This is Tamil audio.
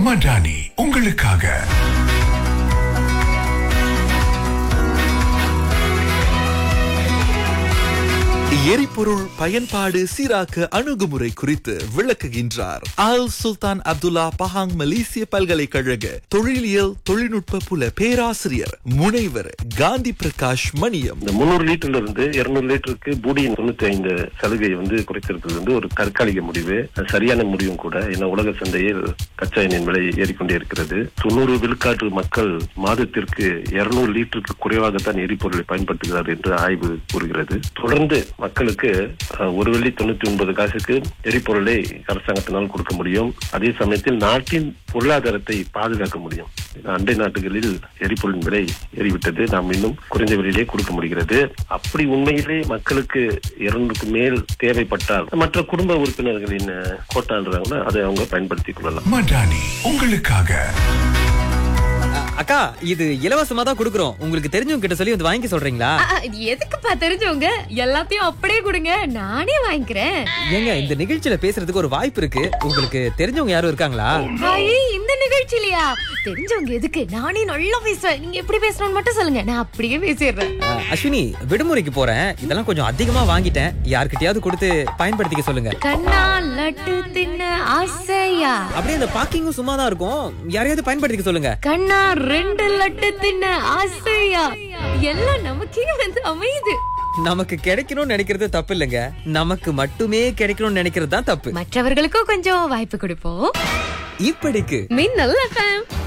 மடானி உங்களுக்காக எரிபொருள் பயன்பாடு சீராக்க அணுகுமுறை குறித்து விளக்குகின்றார் ஆல் சுல்தான் அப்துல்லா பஹாங் மலேசிய பல்கலைக்கழக தொழிலியல் தொழில்நுட்ப புல பேராசிரியர் முனைவர் காந்தி பிரகாஷ் மணியம் இந்த முந்நூறு லிட்டர்ல இருந்து இருநூறு லிட்டருக்கு பூடியின் தொண்ணூத்தி ஐந்து சலுகை வந்து குறைத்திருக்கிறது வந்து ஒரு தற்காலிக முடிவு அது சரியான முடிவும் கூட ஏன்னா உலக சந்தையில் கச்சா எண்ணெயின் விலை ஏறிக்கொண்டே இருக்கிறது தொண்ணூறு விழுக்காட்டு மக்கள் மாதத்திற்கு இருநூறு லிட்டருக்கு குறைவாகத்தான் எரிபொருளை பயன்படுத்துகிறார் என்று ஆய்வு கூறுகிறது தொடர்ந்து மக்களுக்கு அஹ், ஒரு வெள்ளி தொண்ணூத்தி ஒன்பது காசுக்கு எரிபொருளை அரசாங்கத்தினால் கொடுக்க முடியும் அதே சமயத்தில் நாட்டின் பொருளாதாரத்தை பாதுகாக்க முடியும் அண்டை நாட்டுகளில் எரிபொருளின் விலை ஏறிவிட்டது நாம் இன்னும் குறைந்த விலையிலே கொடுக்க முடிகிறது அப்படி உண்மையிலே மக்களுக்கு இருநூறுக்கு மேல் தேவைப்பட்டால் மற்ற குடும்ப உறுப்பினர்களின் அஹ், கோட்டான்றாங்கன்னா அதை அவங்க பயன்படுத்திக் கொள்ளலாம் மடானி உங்களுக்காக அக்கா இது இலவசமா தான் கொடுக்குறோம் உங்களுக்கு தெரிஞ்சவங்க கிட்ட சொல்லி வந்து வாங்கி சொல்றீங்களா ஆ, ஆ, இது எதுக்குப்பா தெரிஞ்சவங்க எல்லாத்தையும் அப்படியே கொடுங்க நானே வாங்கிக்கிறேன் ஏங்க இந்த நிகழ்ச்சியில பேசுறதுக்கு ஒரு வாய்ப்பு இருக்கு உங்களுக்கு தெரிஞ்சவங்க யாரும் இருக்காங்களா ஐயே, இந்த நிகழ்ச்சியிலயா தெரிஞ்சவங்க எதுக்கு நானே நல்லா பேசுவேன் நீங்க எப்படி பேசணும்னு மட்டும் சொல்லுங்க நான் அப்படியே பேசிடுறேன் அஹ், அஸ்வினி விடுமுறைக்கு போறேன் இதெல்லாம் கொஞ்சம் அதிகமா வாங்கிட்டேன் யார்கிட்டயாவது கொடுத்து பயன்படுத்திக்க சொல்லுங்க கண்ணா லட்டு தின்ன ஆசையா அப்படியே இந்த பாக்கிங்கும் சும்மா தான் இருக்கும் யாரையாவது பயன்படுத்திக்க சொல்லுங்க கண்ணா ரெண்டு லட்டு தின்ன ஆசையா எல்லாம் நமக்கே வந்து அமையுது நமக்கு கிடைக்கணும்னு நினைக்கிறது தப்பு இல்லைங்க நமக்கு மட்டுமே கிடைக்கணும்னு நினைக்கிறது தான் தப்பு மற்றவர்களுக்கும் கொஞ்சம் வாய்ப்பு கொடுப்போம் இப்படிக்கு மின்னல் எஃப்எம்